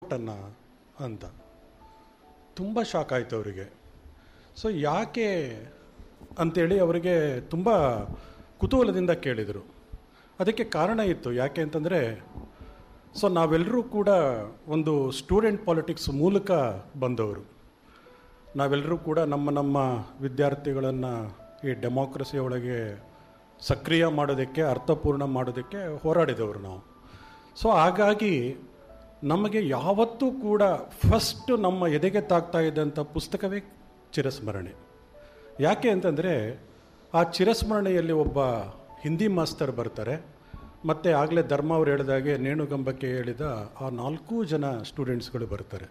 ಅನ್ನ ಅಂತ ತುಂಬ ಶಾಕ್ ಆಯಿತು ಅವರಿಗೆ ಸೊ ಯಾಕೆ ಅಂತೇಳಿ ಅವರಿಗೆ ತುಂಬ ಕುತೂಹಲದಿಂದ ಕೇಳಿದರು ಅದಕ್ಕೆ ಕಾರಣ ಇತ್ತು ಯಾಕೆ ಅಂತಂದರೆ ಸೊ ನಾವೆಲ್ಲರೂ ಕೂಡ ಒಂದು ಸ್ಟೂಡೆಂಟ್ ಪಾಲಿಟಿಕ್ಸ್ ಮೂಲಕ ಬಂದವರು ನಾವೆಲ್ಲರೂ ಕೂಡ ನಮ್ಮ ನಮ್ಮ ವಿದ್ಯಾರ್ಥಿಗಳನ್ನು ಈ ಡೆಮಾಕ್ರಸಿ ಒಳಗೆ ಸಕ್ರಿಯ ಮಾಡೋದಕ್ಕೆ ಅರ್ಥಪೂರ್ಣ ಮಾಡೋದಕ್ಕೆ ಹೋರಾಡಿದವರು ನಾವು ಸೊ ಹಾಗಾಗಿ ನಮಗೆ ಯಾವತ್ತೂ ಕೂಡ ಫಸ್ಟ್ ನಮ್ಮ ಎದೆಗೆ ತಾಗ್ತಾ ಇದ್ದಂಥ ಪುಸ್ತಕವೇ ಚಿರಸ್ಮರಣೆ ಯಾಕೆ ಅಂತಂದರೆ ಆ ಚಿರಸ್ಮರಣೆಯಲ್ಲಿ ಒಬ್ಬ ಹಿಂದಿ ಮಾಸ್ತರ್ ಬರ್ತಾರೆ ಮತ್ತು ಆಗಲೇ ಧರ್ಮ ಅವ್ರು ಹೇಳಿದಾಗೆ ನೇಣುಗಂಬಕ್ಕೆ ಹೇಳಿದ ಆ ನಾಲ್ಕು ಜನ ಸ್ಟೂಡೆಂಟ್ಸ್ಗಳು ಬರ್ತಾರೆ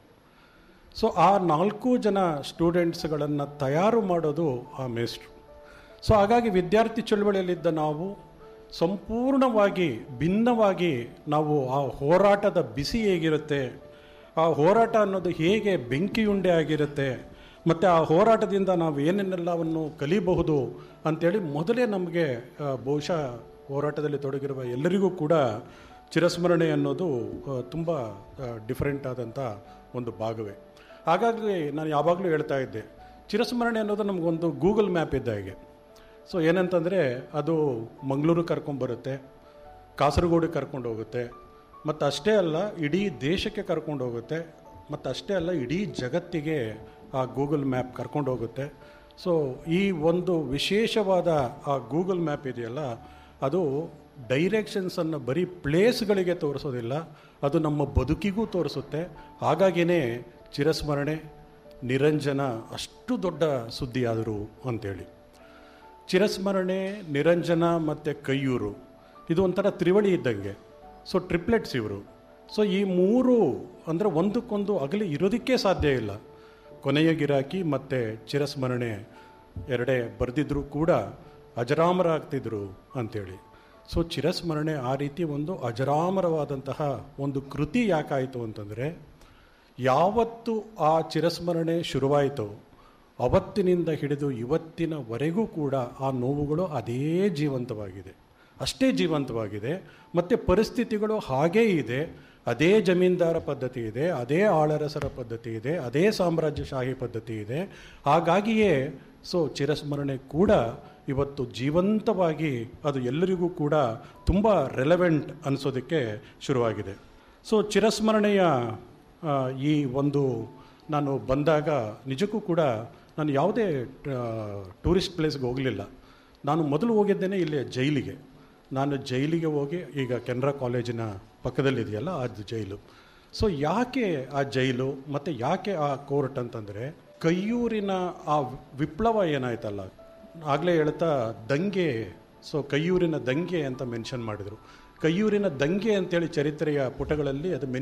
ಸೊ ಆ ನಾಲ್ಕು ಜನ ಸ್ಟೂಡೆಂಟ್ಸ್ಗಳನ್ನು ತಯಾರು ಮಾಡೋದು ಆ ಮೇಸ್ಟ್ರು ಸೊ ಹಾಗಾಗಿ ವಿದ್ಯಾರ್ಥಿ ಚಳುವಳಿಯಲ್ಲಿದ್ದ ನಾವು ಸಂಪೂರ್ಣವಾಗಿ ಭಿನ್ನವಾಗಿ ನಾವು ಆ ಹೋರಾಟದ ಬಿಸಿ ಹೇಗಿರುತ್ತೆ ಆ ಹೋರಾಟ ಅನ್ನೋದು ಹೇಗೆ ಬೆಂಕಿಯುಂಡೆ ಆಗಿರುತ್ತೆ ಮತ್ತು ಆ ಹೋರಾಟದಿಂದ ನಾವು ಏನೇನೆಲ್ಲವನ್ನು ಕಲಿಬಹುದು ಅಂತೇಳಿ ಮೊದಲೇ ನಮಗೆ ಆ, ಬಹುಶಃ ಹೋರಾಟದಲ್ಲಿ ತೊಡಗಿರುವ ಎಲ್ಲರಿಗೂ ಕೂಡ ಚಿರಸ್ಮರಣೆ ಅನ್ನೋದು ತುಂಬ ಡಿಫರೆಂಟ್ ಆದಂಥ ಒಂದು ಭಾಗವೇ ಹಾಗಾಗಿ ನಾನು ಯಾವಾಗಲೂ ಹೇಳ್ತಾ ಇದ್ದೆ ಚಿರಸ್ಮರಣೆ ಅನ್ನೋದು ನಮಗೊಂದು ಗೂಗಲ್ ಮ್ಯಾಪ್ ಇದ್ದ ಹಾಗೆ ಸೊ ಏನಂತಂದರೆ ಅದು ಮಂಗಳೂರು ಕರ್ಕೊಂಬರುತ್ತೆ ಕಾಸರಗೋಡಿಗೆ ಕರ್ಕೊಂಡು ಹೋಗುತ್ತೆ ಮತ್ತು ಅಷ್ಟೇ ಅಲ್ಲ ಇಡೀ ದೇಶಕ್ಕೆ ಕರ್ಕೊಂಡು ಹೋಗುತ್ತೆ ಮತ್ತು ಅಷ್ಟೇ ಅಲ್ಲ ಇಡೀ ಜಗತ್ತಿಗೆ ಆ ಗೂಗಲ್ ಮ್ಯಾಪ್ ಕರ್ಕೊಂಡು ಹೋಗುತ್ತೆ ಸೊ ಈ ಒಂದು ವಿಶೇಷವಾದ ಆ ಗೂಗಲ್ ಮ್ಯಾಪ್ ಇದೆಯಲ್ಲ ಅದು ಡೈರೆಕ್ಷನ್ಸನ್ನು ಬರೀ ಪ್ಲೇಸ್ಗಳಿಗೆ ತೋರಿಸೋದಿಲ್ಲ ಅದು ನಮ್ಮ ಬದುಕಿಗೂ ತೋರಿಸುತ್ತೆ ಹಾಗಾಗಿಯೇ ಚಿರಸ್ಮರಣೆ ನಿರಂಜನ ಅಷ್ಟು ದೊಡ್ಡ ಸುದ್ದಿಯಾದರು ಅಂತೇಳಿ ಚಿರಸ್ಮರಣೆ ನಿರಂಜನ ಮತ್ತು ಕೈಯೂರು ಇದು ಒಂಥರ ತ್ರಿವಳಿ ಇದ್ದಂಗೆ ಸೊ ಟ್ರಿಪ್ಲೆಟ್ಸ್ ಇವರು ಸೊ ಈ ಮೂರು ಅಂದರೆ ಒಂದಕ್ಕೊಂದು ಅಗಲಿ ಇರೋದಕ್ಕೆ ಸಾಧ್ಯ ಇಲ್ಲ ಕೊನೆಯ ಗಿರಾಕಿ ಮತ್ತು ಚಿರಸ್ಮರಣೆ ಎರಡೇ ಬರೆದಿದ್ರು ಕೂಡ ಅಜರಾಮರಾಗ್ತಿದ್ರು ಅಂಥೇಳಿ ಸೊ ಚಿರಸ್ಮರಣೆ ಆ ರೀತಿ ಒಂದು ಅಜರಾಮರವಾದಂತಹ ಒಂದು ಕೃತಿ ಯಾಕಾಯಿತು ಅಂತಂದರೆ ಯಾವತ್ತು ಆ ಚಿರಸ್ಮರಣೆ ಶುರುವಾಯಿತೋ ಅವತ್ತಿನಿಂದ ಹಿಡಿದು ಇವತ್ತಿನವರೆಗೂ ಕೂಡ ಆ ನೋವುಗಳು ಅದೇ ಜೀವಂತವಾಗಿದೆ ಅಷ್ಟೇ ಜೀವಂತವಾಗಿದೆ ಮತ್ತು ಪರಿಸ್ಥಿತಿಗಳು ಹಾಗೇ ಇದೆ ಅದೇ ಜಮೀನ್ದಾರ ಪದ್ಧತಿ ಇದೆ ಅದೇ ಆಳರಸರ ಪದ್ಧತಿ ಇದೆ ಅದೇ ಸಾಮ್ರಾಜ್ಯಶಾಹಿ ಪದ್ಧತಿ ಇದೆ ಹಾಗಾಗಿಯೇ ಸೊ ಚಿರಸ್ಮರಣೆ ಕೂಡ ಇವತ್ತು ಜೀವಂತವಾಗಿ ಅದು ಎಲ್ಲರಿಗೂ ಕೂಡ ತುಂಬ ರೆಲೆವೆಂಟ್ ಅನಿಸೋದಕ್ಕೆ ಶುರುವಾಗಿದೆ ಸೊ ಚಿರಸ್ಮರಣೆಯ ಆ, ಈ ಒಂದು ನಾನು ಬಂದಾಗ ನಿಜಕ್ಕೂ ಕೂಡ ನಾನು ಯಾವುದೇ ಟೂರಿಸ್ಟ್ ಪ್ಲೇಸ್ಗೆ ಹೋಗಲಿಲ್ಲ ನಾನು ಮೊದಲು ಹೋಗಿದ್ದೇನೆ ಇಲ್ಲಿ ಜೈಲಿಗೆ ನಾನು ಜೈಲಿಗೆ ಹೋಗಿ ಈಗ ಕೆನರಾ ಕಾಲೇಜಿನ ಪಕ್ಕದಲ್ಲಿದೆಯಲ್ಲ ಅದು ಜೈಲು ಸೊ ಯಾಕೆ ಆ ಜೈಲು ಮತ್ತು ಯಾಕೆ ಆ ಕೋರ್ಟ್ ಅಂತಂದರೆ ಕೈಯೂರಿನ ಆ ವಿಪ್ಲವ ಏನಾಯ್ತಲ್ಲ ಆಗಲೇ ಹೇಳ್ತಾ ದಂಗೆ ಸೊ ಕೈಯೂರಿನ ದಂಗೆ ಅಂತ ಮೆನ್ಷನ್ ಮಾಡಿದರು ಕೈಯೂರಿನ ದಂಗೆ ಅಂತೇಳಿ ಚರಿತ್ರೆಯ ಪುಟಗಳಲ್ಲಿ ಅದು ಮೆನ್